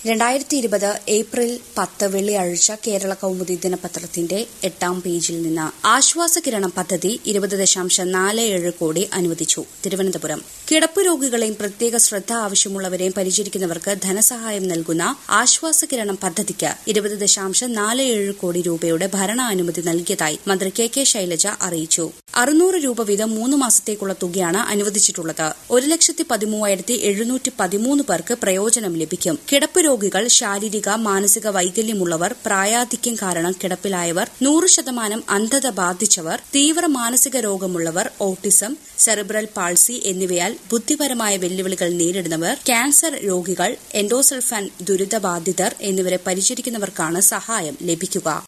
രണ്ടായിരത്തി ഇരുപത് ഏപ്രിൽ പത്ത് വെള്ളിയാഴ്ച കേരള കൗമുദി ദിനപത്രത്തിന്റെ എട്ടാം പേജിൽ നിന്ന് ആശ്വാസകിരണം പദ്ധതി ഇരുപത് ദശാംശം നാല് ഏഴ് കോടി അനുവദിച്ചു തിരുവനന്തപുരം കിടപ്പ് രോഗികളെയും പ്രത്യേക ശ്രദ്ധ ആവശ്യമുള്ളവരെയും പരിചരിക്കുന്നവർക്ക് ധനസഹായം നൽകുന്ന ആശ്വാസകിരണം പദ്ധതിക്ക് ഇരുപത് ദശാംശം നാല് ഏഴ് കോടി രൂപയുടെ ഭരണാനുമതി നൽകിയതായി മന്ത്രി കെ കെ ശൈലജ അറിയിച്ചു അറുന്നൂറ് രൂപ വീതം മൂന്ന് മാസത്തേക്കുള്ള തുകയാണ് അനുവദിച്ചിട്ടുള്ളത് ഒരു ലക്ഷത്തി പതിമൂവായിരത്തി എഴുന്നൂറ്റി പതിമൂന്ന് പേർക്ക് പ്രയോജനം ലഭിക്കും കിടപ്പ് രോഗികൾ ശാരീരിക മാനസിക വൈകല്യമുള്ളവർ പ്രായാധിക്യം കാരണം കിടപ്പിലായവർ നൂറ് ശതമാനം അന്ധത ബാധിച്ചവർ തീവ്ര മാനസിക രോഗമുള്ളവർ ഓട്ടിസം സെറിബ്രൽ പാൾസി എന്നിവയാൽ ബുദ്ധിപരമായ വെല്ലുവിളികൾ നേരിടുന്നവർ ക്യാൻസർ രോഗികൾ എൻഡോസൾഫാൻ ദുരിതബാധിതർ എന്നിവരെ പരിചരിക്കുന്നവർക്കാണ് സഹായം ലഭിക്കുക